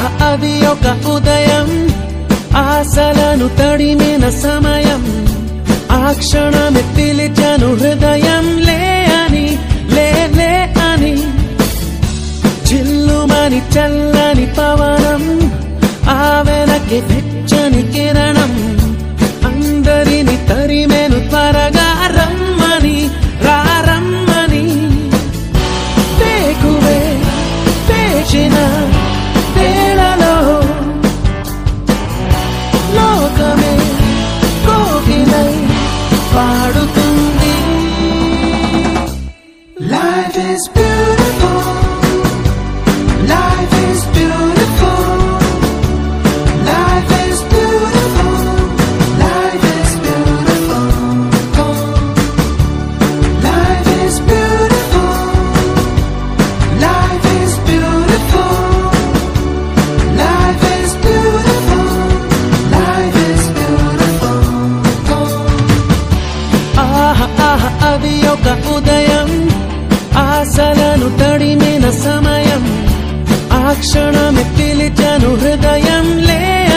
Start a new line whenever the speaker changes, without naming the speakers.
ఆహా అది ఒక ఉదయం ఆశలను తడిమిన సమయం ఆ క్షణమే పిలిచాను హృదయం లే అని లే లే అని చిల్లుమని చల్లని పవనం ఆ వెనక్కి వెచ్చని కిరణం అందరిని తరిమెను త్వరగా రమ్మని రారమ్మని వేకువే వేచిన వేళలో లోకమే కోకిలై పాడుతుంది
Life is beautiful. Life is beautiful. Life is beautiful. Life is beautiful. Life is beautiful. Life is beautiful. Life is beautiful. Life is beautiful.
ఆహ ఆహ అది ఒక ఉదయం ఆశలను తడిమిన సమయం ఆ క్షణమే పిలిచాను హృదయం లే